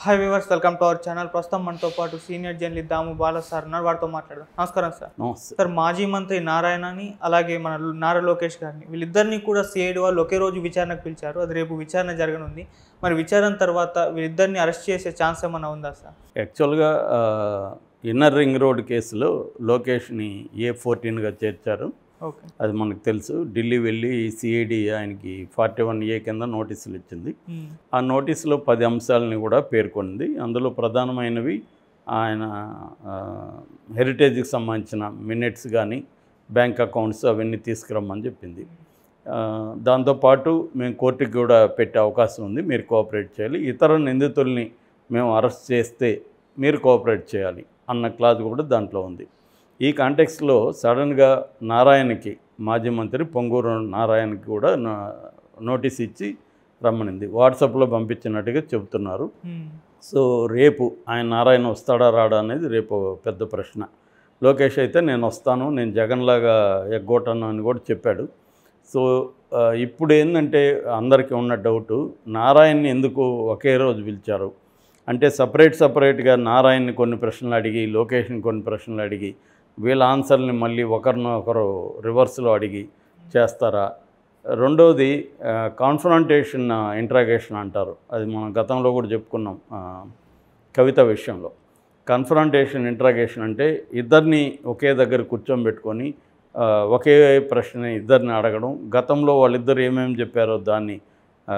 Hi viewers welcome to our channel ప్రస్తుతం మనతో పాటు senior journalist Damu Bala sir ఉన్నారు వారితో మాట్లాడదాం నమస్కారం సార్ నమస్తే సార్ మాజీ మంత్రి నారాయణని అలాగే మన నారా లోకేష్ గారిని వీళ్ళిద్దరిని కూడా సిఐడి వాళ్ళు ఒకే రోజు విచారణకు పిలిచారు అది రేపు విచారణ జరగనుంది మరి విచారణ తర్వాత వీళ్ళిద్దరిని అరెస్ట్ చేసే ఛాన్స్ ఏమైనా ఉందా సార్ యాక్చువల్గా ఆ, ఇన్నర్ రింగ్ రోడ్ కేసులో లోకేష్ని ఏ ఫోర్టీన్గా చేర్చారు ఓకే అది మనకు తెలుసు ఢిల్లీ వెళ్ళి సిఐడి ఆయనకి ఫార్టీ వన్ ఏ కింద నోటీసులు ఇచ్చింది ఆ నోటీసులో పది అంశాలని కూడా పేర్కొంది అందులో ప్రధానమైనవి ఆయన ఆ, హెరిటేజ్కి సంబంధించిన మినిట్స్ కానీ బ్యాంక్ అకౌంట్స్ అవన్నీ తీసుకురమ్మని చెప్పింది ఆ, దాంతోపాటు మేము కోర్టుకి కూడా పెట్టే అవకాశం ఉంది మీరు కోఆపరేట్ చేయాలి ఇతర నిందితుల్ని మేము అరెస్ట్ చేస్తే మీరు కోఆపరేట్ చేయాలి అన్న క్లాజ్ కూడా దాంట్లో ఉంది ఈ కాంటెక్స్లో సడన్గా నారాయణకి మాజీ మంత్రి పొంగూరు నారాయణకి కూడా నా- నోటీస్ ఇచ్చి రమ్మనింది వాట్సాప్లో పంపించినట్టుగా చెబుతున్నారు సో రేపు ఆయన నారాయణ వస్తాడా రాడా అనేది రేపు పెద్ద ప్రశ్న లోకేష్ అయితే నేను వస్తాను నేను జగన్లాగా ఎగ్గొట్టాను అని కూడా చెప్పాడు సో ఆ, ఇప్పుడు ఏంటంటే అందరికీ ఉన్న డౌటు నారాయణని ఎందుకు ఒకే రోజు పిలిచారు అంటే సపరేట్ సపరేట్గా నారాయణని కొన్ని ప్రశ్నలు అడిగి లోకేష్ని కొన్ని ప్రశ్నలు అడిగి వీళ్ళ ఆన్సర్ని మళ్ళీ ఒకరిని ఒకరు రివర్స్లో అడిగి చేస్తారా రెండవది కాన్ఫ్రంటేషన్ ఇంట్రాగేషన్ అంటారు అది మనం గతంలో కూడా చెప్పుకున్నాం ఆ, కవిత విషయంలో కన్ఫ్రంటేషన్ ఇంట్రాగేషన్ అంటే ఇద్దరిని ఒకే దగ్గర కూర్చోబెట్టుకొని ఆ, ఒకే ప్రశ్న ఇద్దరిని అడగడం గతంలో వాళ్ళిద్దరు ఏమేమి చెప్పారో దాన్ని ఆ,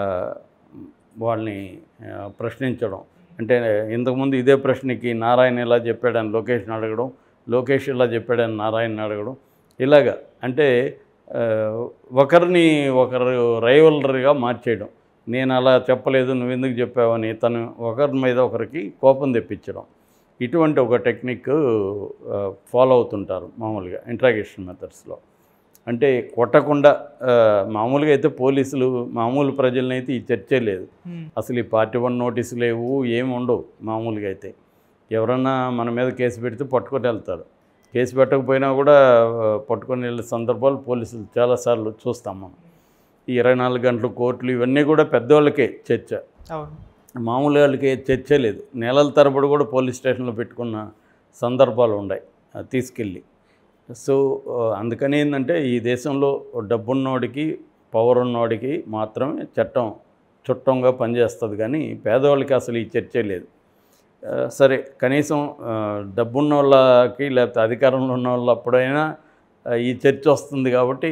వాళ్ళని ఆ, ప్రశ్నించడం అంటే ఇంతకుముందు ఇదే ప్రశ్నకి నారాయణ ఇలా చెప్పాడని లోకేష్ని అడగడం లోకేష్ ఇలా చెప్పాడని నారాయణని అడగడం ఇలాగా అంటే ఆ, ఒకరిని ఒకరు రైవలరీగా మార్చేయడం నేను అలా చెప్పలేదు నువ్వు ఎందుకు చెప్పావని తను ఒకరి మీద ఒకరికి కోపం తెప్పించడం ఇటువంటి ఒక టెక్నిక్ ఫాలో అవుతుంటారు మామూలుగా ఇంట్రాగేషన్ మెథడ్స్లో అంటే కొట్టకుండా ఆ, మామూలుగా అయితే పోలీసులు మామూలు ప్రజల్ని అయితే ఈ చర్చే లేదు అసలు ఈ పార్టీ వన్ నోటీసు లేవు ఏమి ఉండవు మామూలుగా అయితే ఎవరన్నా మన మీద కేసు పెడితే పట్టుకొని వెళ్తారు కేసు పెట్టకపోయినా కూడా ఆ, పట్టుకొని వెళ్ళే సందర్భాలు పోలీసులు చాలాసార్లు చూస్తాం మనం ఈ ఇరవై నాలుగు గంటల కోర్టులు ఇవన్నీ కూడా పెద్దవాళ్ళకే చర్చ అవును మామూలు వాళ్ళకి చర్చే లేదు నెలల తరబడి కూడా పోలీస్ స్టేషన్లో పెట్టుకున్న సందర్భాలు ఉన్నాయి ఆ, తీసుకెళ్ళి సో ఆ, అందుకని ఏంటంటే ఈ దేశంలో డబ్బున్నోడికి పవర్ ఉన్నోడికి మాత్రమే చట్టం చుట్టంగా పనిచేస్తుంది కానీ పేదవాళ్ళకి అసలు ఈ చర్చే లేదు ఆ, సరే కనీసం ఆ, డబ్బున్న వాళ్ళకి లేకపోతే అధికారంలో ఉన్న వాళ్ళు అప్పుడైనా ఆ, ఈ చర్చ వస్తుంది కాబట్టి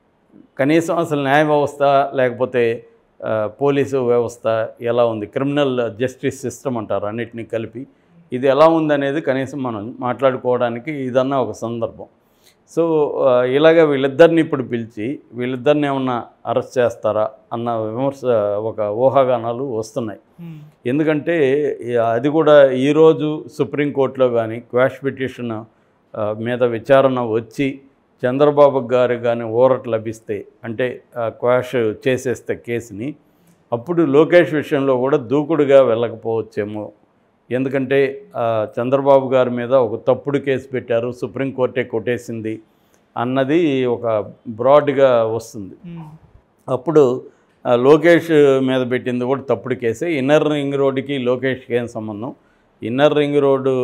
కనీసం అసలు న్యాయ వ్యవస్థ లేకపోతే ఆ, పోలీసు వ్యవస్థ ఎలా ఉంది క్రిమినల్ జస్టిస్ సిస్టమ్ అంటారు అన్నిటినీ కలిపి ఇది ఎలా ఉందనేది కనీసం మనం మాట్లాడుకోవడానికి ఇదన్నా ఒక సందర్భం సో ఆ, ఇలాగ వీళ్ళిద్దరిని ఇప్పుడు పిలిచి వీళ్ళిద్దరిని ఏమన్నా అరెస్ట్ చేస్తారా అన్న విమర్శ ఒక ఊహాగానాలు వస్తున్నాయి ఎందుకంటే ఈ- అది కూడా ఈరోజు సుప్రీంకోర్టులో కానీ క్వాష్ పిటిషన్ ఆ, మీద విచారణ వచ్చి చంద్రబాబు గారు కానీ ఊరట లభిస్తే అంటే ఆ, క్వాష్ చేసేస్తే కేసుని అప్పుడు లోకేష్ విషయంలో కూడా దూకుడుగా వెళ్ళకపోవచ్చేమో ఎందుకంటే ఆ, చంద్రబాబు గారి మీద ఒక తప్పుడు కేసు పెట్టారు సుప్రీంకోర్టే కొట్టేసింది అన్నది ఒక బ్రాడ్గా వస్తుంది అప్పుడు ఆ, లోకేష్ మీద పెట్టింది కూడా తప్పుడు కేసే ఇన్నర్ రింగ్ రోడ్డుకి లోకేష్కి ఏం సంబంధం ఇన్నర్ రింగ్ రోడ్డు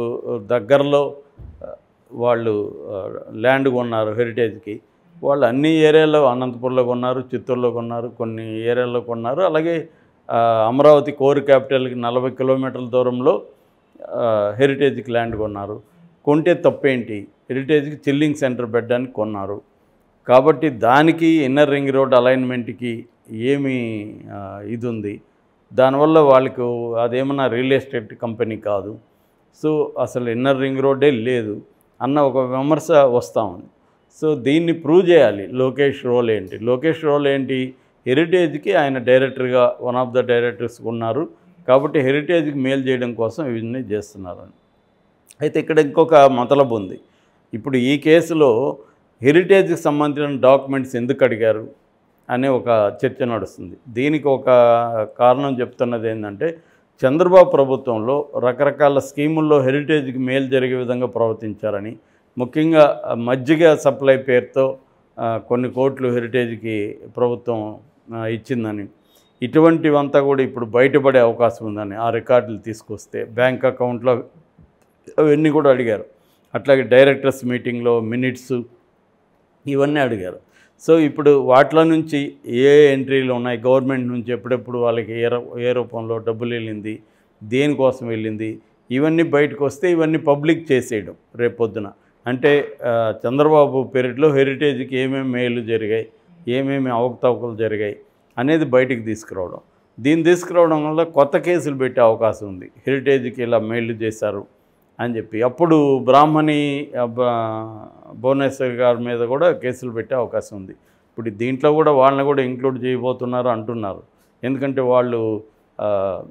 దగ్గరలో ఆ, వాళ్ళు ఆ, ల్యాండ్ కొన్నారు హెరిటేజ్కి వాళ్ళు అన్ని ఏరియాలో అనంతపురంలో కొన్నారు చిత్తూరులో కొన్నారు కొన్ని ఏరియాల్లో కొన్నారు అలాగే ఆ, అమరావతి కోర్ క్యాపిటల్కి నలభై కిలోమీటర్ల దూరంలో ఆ, హెరిటేజ్కి ల్యాండ్ కొన్నారు కొంటే తప్పేంటి హెరిటేజ్కి చిల్లింగ్ సెంటర్ పెట్టడానికి కొన్నారు కాబట్టి దానికి ఇన్నర్ రింగ్ రోడ్ అలైన్మెంట్కి ఏమి ఆ, ఇది ఉంది దానివల్ల వాళ్ళకు అదేమన్నా రియల్ ఎస్టేట్ కంపెనీ కాదు సో అసలు ఇన్నర్ రింగ్ రోడ్డే లేదు అన్న ఒక విమర్శ వస్తూ ఉంది సో దీన్ని ప్రూవ్ చేయాలి లోకేష్ రోల్ ఏంటి లోకేష్ రోల్ ఏంటి హెరిటేజ్కి ఆయన డైరెక్టర్గా వన్ ఆఫ్ ద డైరెక్టర్స్ ఉన్నారు కాబట్టి హెరిటేజ్కి మేలు చేయడం కోసం ఇవన్నీ చేస్తున్నారు అయితే ఇక్కడ ఇంకొక మతలబు ఉంది ఇప్పుడు ఈ కేసులో హెరిటేజ్కి సంబంధించిన డాక్యుమెంట్స్ ఎందుకు అడిగారు అనే ఒక చర్చ నడుస్తుంది దీనికి ఒక కారణం చెప్తున్నది ఏంటంటే చంద్రబాబు ప్రభుత్వంలో రకరకాల స్కీముల్లో హెరిటేజ్కి మేలు జరిగే విధంగా ప్రవర్తించారని ముఖ్యంగా ఆ, మజ్జిగ సప్లై పేరుతో ఆ, కొన్ని కోట్లు హెరిటేజ్కి ప్రభుత్వం ఆ, ఇచ్చిందని ఇటువంటివంతా కూడా ఇప్పుడు బయటపడే అవకాశం ఉందని ఆ రికార్డులు తీసుకొస్తే బ్యాంక్ అకౌంట్లో అవన్నీ కూడా అడిగారు అట్లాగే డైరెక్టర్స్ మీటింగ్లో మినిట్స్ ఇవన్నీ అడిగారు సో ఇప్పుడు వాటిలో నుంచి ఏ ఎంట్రీలు ఉన్నాయి గవర్నమెంట్ నుంచి ఎప్పుడెప్పుడు వాళ్ళకి ఏ రూ- ఏ రూపంలో డబ్బులు వెళ్ళింది దేనికోసం వెళ్ళింది ఇవన్నీ బయటకు వస్తే ఇవన్నీ పబ్లిక్ చేసేయడం రేపొద్దున అంటే ఆ, చంద్రబాబు పీరియడ్లో హెరిటేజ్కి ఏమేమి మేలు జరిగాయి ఏమేమి అవకతవకలు జరిగాయి అనేది బయటికి తీసుకురావడం దీన్ని తీసుకురావడం వల్ల కొత్త కేసులు పెట్టే అవకాశం ఉంది హెరిటేజ్కి ఇలా మేలు చేశారు అని చెప్పి అప్పుడు బ్రాహ్మణి ఆ, బ- భువనేశ్వర్ గారి మీద కూడా కేసులు పెట్టే అవకాశం ఉంది ఇప్పుడు దీంట్లో కూడా వాళ్ళని కూడా ఇంక్లూడ్ చేయబోతున్నారు అంటున్నారు ఎందుకంటే వాళ్ళు ఆ,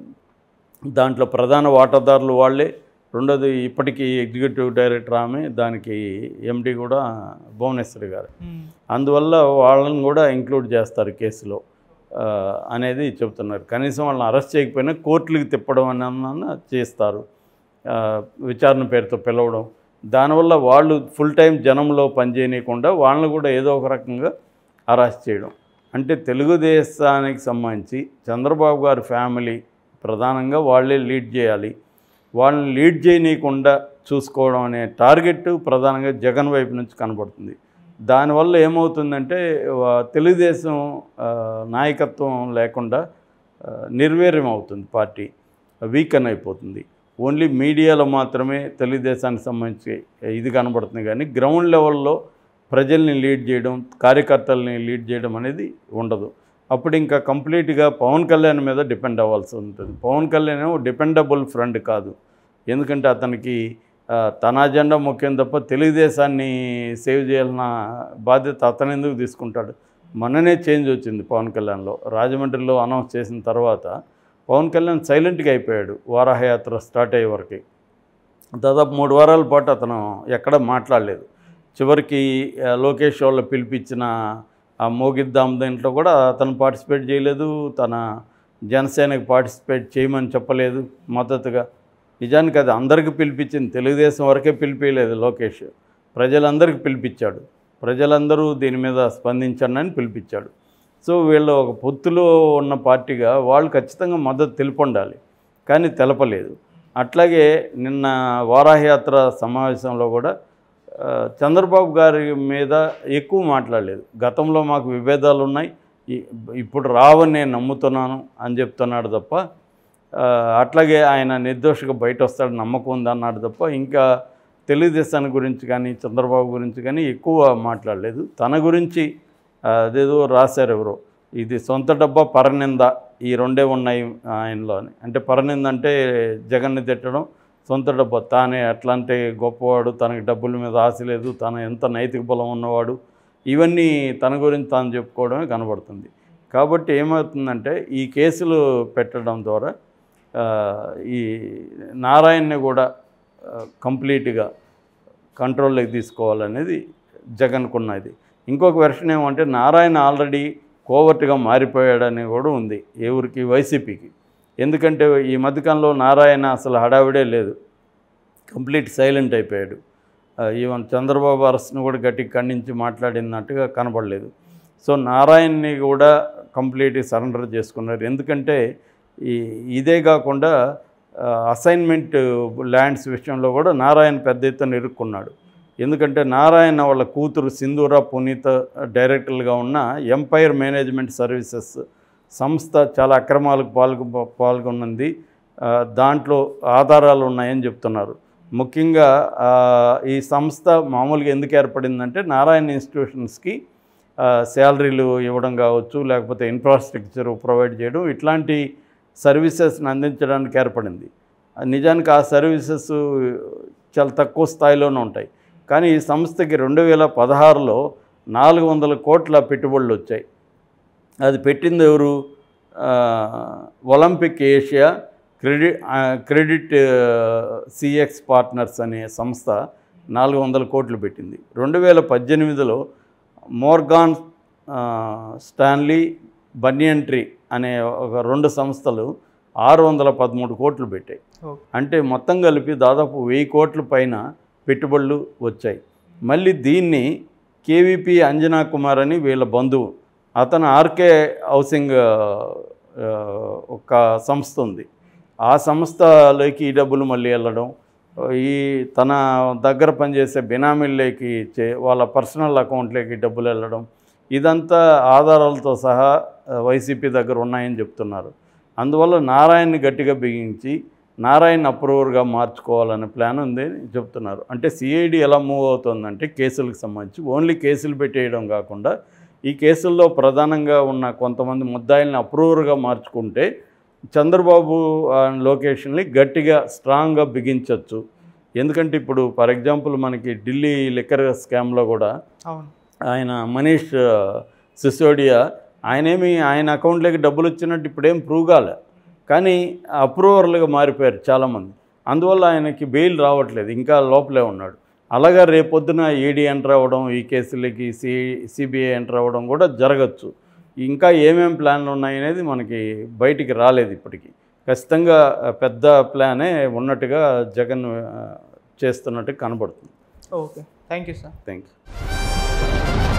దాంట్లో ప్రధాన వాటాదారులు వాళ్ళే రెండోది ఇప్పటికీ ఎగ్జిక్యూటివ్ డైరెక్టర్ ఆమె దానికి ఎండి కూడా భువనేశ్వరి గారు ఉమ్. అందువల్ల వాళ్ళని కూడా ఇంక్లూడ్ చేస్తారు కేసులో ఆ, అనేది చెబుతున్నారు కనీసం వాళ్ళని అరెస్ట్ చేయకపోయినా కోర్టులకు తిప్పడం అని చేస్తారు ఆ, విచారణ పేరుతో పిలవడం దానివల్ల వాళ్ళు ఫుల్ టైం జనంలో పనిచేయనీయకుండా వాళ్ళని కూడా ఏదో ఒక రకంగా అరెస్ట్ చేయడం అంటే తెలుగుదేశానికి సంబంధించి చంద్రబాబు గారి ఫ్యామిలీ ప్రధానంగా వాళ్ళే లీడ్ చేయాలి వాళ్ళని లీడ్ చేయనీయకుండా చూసుకోవడం అనే టార్గెట్ ప్రధానంగా జగన్ వైపు నుంచి కనబడుతుంది దానివల్ల ఏమవుతుందంటే వా- తెలుగుదేశం ఆ, నాయకత్వం లేకుండా ఆ, నిర్వీర్యం అవుతుంది పార్టీ వీకన్ అయిపోతుంది ఓన్లీ మీడియాలో మాత్రమే తెలుగుదేశానికి సంబంధించి ఇది కనబడుతుంది కానీ గ్రౌండ్ లెవెల్లో ప్రజల్ని లీడ్ చేయడం కార్యకర్తల్ని లీడ్ చేయడం అనేది ఉండదు అప్పుడు ఇంకా కంప్లీట్గా పవన్ కళ్యాణ్ మీద డిపెండ్ అవ్వాల్సి ఉంటుంది పవన్ కళ్యాణ్ ఏమో డిపెండబుల్ ఫ్రెండ్ కాదు ఎందుకంటే అతనికి ఆ, తన అజెండా ముఖ్యం తప్ప తెలుగుదేశాన్ని సేవ్ చేయాలన్న బాధ్యత అతను ఎందుకు తీసుకుంటాడు మొన్ననే చేంజ్ వచ్చింది పవన్ కళ్యాణ్లో రాజమండ్రిలో అనౌన్స్ చేసిన తర్వాత పవన్ కళ్యాణ్ సైలెంట్గా అయిపోయాడు వారాహయాత్ర స్టార్ట్ అయ్యే వరకు దాదాపు మూడు వారాల పాటు అతను ఎక్కడ మాట్లాడలేదు చివరికి ఆ, లోకేష్ వాళ్ళు పిలిపించిన ఆ మోగిద్దాం దాంట్లో కూడా అతను పార్టిసిపేట్ చేయలేదు తన జనసేనకి పార్టిసిపేట్ చేయమని చెప్పలేదు మద్దతుగా నిజానికి అది అందరికీ పిలిపించింది తెలుగుదేశం వరకే పిలిపించలేదు లోకేష్ ప్రజలందరికీ పిలిపించాడు ప్రజలందరూ దీని మీద స్పందించండి అని పిలిపించాడు సో వీళ్ళు ఒక పొత్తులో ఉన్న పార్టీగా వాళ్ళు ఖచ్చితంగా మద్దతు తెలుపొండాలి కానీ తెలపలేదు అట్లాగే నిన్న వారాహయాత్ర సమావేశంలో కూడా ఆ, చంద్రబాబు గారి మీద ఎక్కువ మాట్లాడలేదు గతంలో మాకు విభేదాలు ఉన్నాయి ఇ- ఇప్పుడు రావని నేను నమ్ముతున్నాను అని చెప్తున్నాడు తప్ప ఆ, అట్లాగే ఆయన నిర్దోషిగా బయట వస్తాడు నమ్మకం ఉంది అన్నాడు తప్ప ఇంకా తెలుగుదేశాన్ని గురించి కానీ చంద్రబాబు గురించి కానీ ఎక్కువ మాట్లాడలేదు తన గురించి ఆ, అదేదో రాశారు ఎవరో ఇది సొంత డబ్బా పరనింద ఈ రెండే ఉన్నాయి ఆయనలో అని అంటే పరనింద అంటే జగన్ని తిట్టడం సొంత డబ్బా తానే అట్లాంటి గొప్పవాడు తనకి డబ్బుల మీద ఆశ లేదు తన ఎంత నైతిక బలం ఉన్నవాడు ఇవన్నీ తన గురించి తాను చెప్పుకోవడమే కనబడుతుంది కాబట్టి ఏమవుతుందంటే ఈ కేసులు పెట్టడం ద్వారా ఆ, ఈ నారాయణని కూడా కంప్లీట్గా కంట్రోల్లోకి తీసుకోవాలనేది జగన్కున్నది ఇంకొక వెర్షన్ ఏమంటే నారాయణ ఆల్రెడీ కోవర్ట్గా మారిపోయాడని కూడా ఉంది ఏ ఊరికి వైసీపీకి ఎందుకంటే ఈ మధ్యకాలంలో నారాయణ అసలు హడావిడే లేదు కంప్లీట్ సైలెంట్ అయిపోయాడు ఆ, ఈవెన్ చంద్రబాబు అరెస్ట్ను కూడా గట్టిగా ఖండించి మాట్లాడినట్టుగా కనబడలేదు సో నారాయణని కూడా కంప్లీట్గా సరెండర్ చేసుకున్నారు ఎందుకంటే ఈ ఇదే కాకుండా అసైన్మెంట్ ల్యాండ్స్ విషయంలో కూడా నారాయణ పెద్ద ఎత్తున ఇరుక్కున్నాడు ఎందుకంటే నారాయణ వాళ్ళ కూతురు సింధూర పునీత డైరెక్టర్లుగా ఉన్న ఎంపైర్ మేనేజ్మెంట్ సర్వీసెస్ సంస్థ చాలా అక్రమాలకు పాల్గొ పాల్గొన్నది ఆ, దాంట్లో ఆధారాలు ఉన్నాయని చెప్తున్నారు ముఖ్యంగా ఆ, ఈ సంస్థ మామూలుగా ఎందుకు ఏర్పడిందంటే నారాయణ ఇన్స్టిట్యూషన్స్కి శాలరీలు ఇవ్వడం కావచ్చు లేకపోతే ఇన్ఫ్రాస్ట్రక్చర్ ప్రొవైడ్ చేయడం ఇట్లాంటి సర్వీసెస్ని అందించడానికి ఏర్పడింది ఆ, నిజానికి ఆ సర్వీసెస్ చాలా తక్కువ స్థాయిలోనే ఉంటాయి కానీ ఈ సంస్థకి రెండు వేల పదహారులో నాలుగు వందల కోట్ల పెట్టుబడులు వచ్చాయి అది పెట్టింది ఎవరు ఆ, ఒలింపిక్ ఏషియా క్రెడిట్ ఆ, క్రెడిట్ సిఎక్స్ పార్ట్నర్స్ అనే సంస్థ నాలుగు వందల కోట్లు పెట్టింది రెండు వేల పద్దెనిమిదిలో మోర్గాన్ ఆ, స్టాన్లీ బనియన్ ట్రీ అనే ఒక రెండు సంస్థలు ఆరు వందల పదమూడు కోట్లు పెట్టాయి ఓకే అంటే మొత్తం కలిపి దాదాపు వెయ్యి కోట్ల పైన పెట్టుబడులు వచ్చాయి మళ్ళీ దీన్ని కేవీపీ అంజనా కుమార్ అని వీళ్ళ బంధువు అతను ఆర్కే హౌసింగ్ ఆ, ఆ, ఒక సంస్థ ఉంది ఆ సంస్థలోకి ఈ డబ్బులు మళ్ళీ వెళ్ళడం ఈ తన దగ్గర పనిచేసే బినామీల్లోకి చే వాళ్ళ పర్సనల్ అకౌంట్లోకి డబ్బులు వెళ్ళడం ఇదంతా ఆధారాలతో సహా ఆ, వైసీపీ దగ్గర ఉన్నాయని చెప్తున్నారు అందువల్ల నారాయణని గట్టిగా బిగించి నారాయణ అప్రూవర్గా మార్చుకోవాలనే ప్లాన్ ఉంది అని చెప్తున్నారు అంటే సిఐడి ఎలా మూవ్ అవుతుందంటే కేసులకు సంబంధించి ఓన్లీ కేసులు పెట్టేయడం కాకుండా ఈ కేసుల్లో ప్రధానంగా ఉన్న కొంతమంది ముద్దాయిల్ని అప్రూవర్గా మార్చుకుంటే చంద్రబాబు అండ్ లోకేష్ని గట్టిగా స్ట్రాంగ్గా బిగించవచ్చు ఎందుకంటే ఇప్పుడు ఫర్ ఎగ్జాంపుల్ మనకి ఢిల్లీ లిక్కర్ స్కామ్లో కూడా అవును ఆయన మనీష్ ఆ, సిసోడియా ఆయనేమి ఆయన అకౌంట్లోకి డబ్బులు వచ్చినట్టు ఇప్పుడేం ప్రూవ్ కాలే కానీ అప్రూవర్లుగా మారిపోయారు చాలామంది అందువల్ల ఆయనకి బెయిల్ రావట్లేదు ఇంకా లోపలే ఉన్నాడు అలాగా రేపొద్దున ఈడీ ఎంటర్ అవ్వడం ఈ కేసులకి సి సిబిఐ ఎంటర్ అవ్వడం కూడా జరగచ్చు ఇంకా ఏమేం ప్లాన్లు ఉన్నాయనేది మనకి బయటికి రాలేదు ఇప్పటికీ ఖచ్చితంగా ఆ, పెద్ద ప్లానే ఉన్నట్టుగా జగన్ ఆ, చేస్తున్నట్టు కనబడుతుంది okay thank you sir thank you